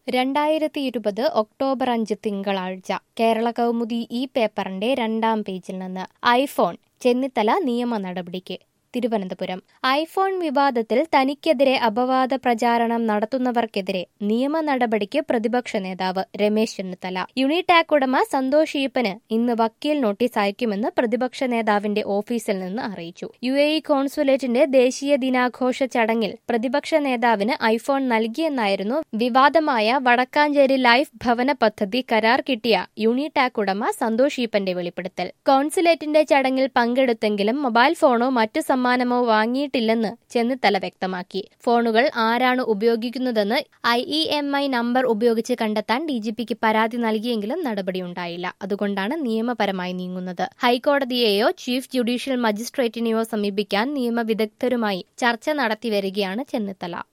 രണ്ടായിരത്തി ഇരുപത് ഒക്ടോബർ അഞ്ച് തിങ്കളാഴ്ച കേരള കൗമുദി ഈ പേപ്പറിന്റെ രണ്ടാം പേജിൽ നിന്ന് ഐഫോൺ ചെന്നിത്തല നിയമ നടപടിക്ക് തിരുവനന്തപുരം ഐഫോൺ വിവാദത്തിൽ തനിക്കെതിരെ അപവാദ പ്രചാരണം നടത്തുന്നവർക്കെതിരെ നിയമ നടപടിക്ക് പ്രതിപക്ഷ നേതാവ് രമേശ് ചെന്നിത്തല യുണിടാക് ഉടമ സന്തോഷ് ഈപ്പന് ഇന്ന് വക്കീൽ നോട്ടീസ് അയക്കുമെന്ന് പ്രതിപക്ഷ നേതാവിന്റെ ഓഫീസിൽ നിന്ന് അറിയിച്ചു യു എ ഇ കോൺസുലേറ്റിന്റെ ദേശീയ ദിനാഘോഷ ചടങ്ങിൽ പ്രതിപക്ഷ നേതാവിന് ഐഫോൺ നൽകിയെന്നായിരുന്നു വിവാദമായ വടക്കാഞ്ചേരി ലൈഫ് ഭവന പദ്ധതി കരാർ കിട്ടിയ യുണിടാക് ഉടമ സന്തോഷ് ഈപ്പന്റെ വെളിപ്പെടുത്തൽ കോൺസുലേറ്റിന്റെ ചടങ്ങിൽ പങ്കെടുത്തെങ്കിലും മൊബൈൽ ഫോണോ മറ്റു സമ്മാനമോ വാങ്ങിയിട്ടില്ലെന്ന് ചെന്നിത്തല വ്യക്തമാക്കി ഫോണുകൾ ആരാണ് ഉപയോഗിക്കുന്നതെന്ന് I E M I number ഉപയോഗിച്ച് കണ്ടെത്താൻ ഡിജിപിക്ക് പരാതി നൽകിയെങ്കിലും നടപടിയുണ്ടായില്ല അതുകൊണ്ടാണ് നിയമപരമായി നീങ്ങുന്നത് ഹൈക്കോടതിയെയോ ചീഫ് ജുഡീഷ്യൽ മജിസ്ട്രേറ്റിനെയോ സമീപിക്കാൻ നിയമവിദഗ്ധരുമായി ചർച്ച നടത്തിവരികയാണ് ചെന്നിത്തല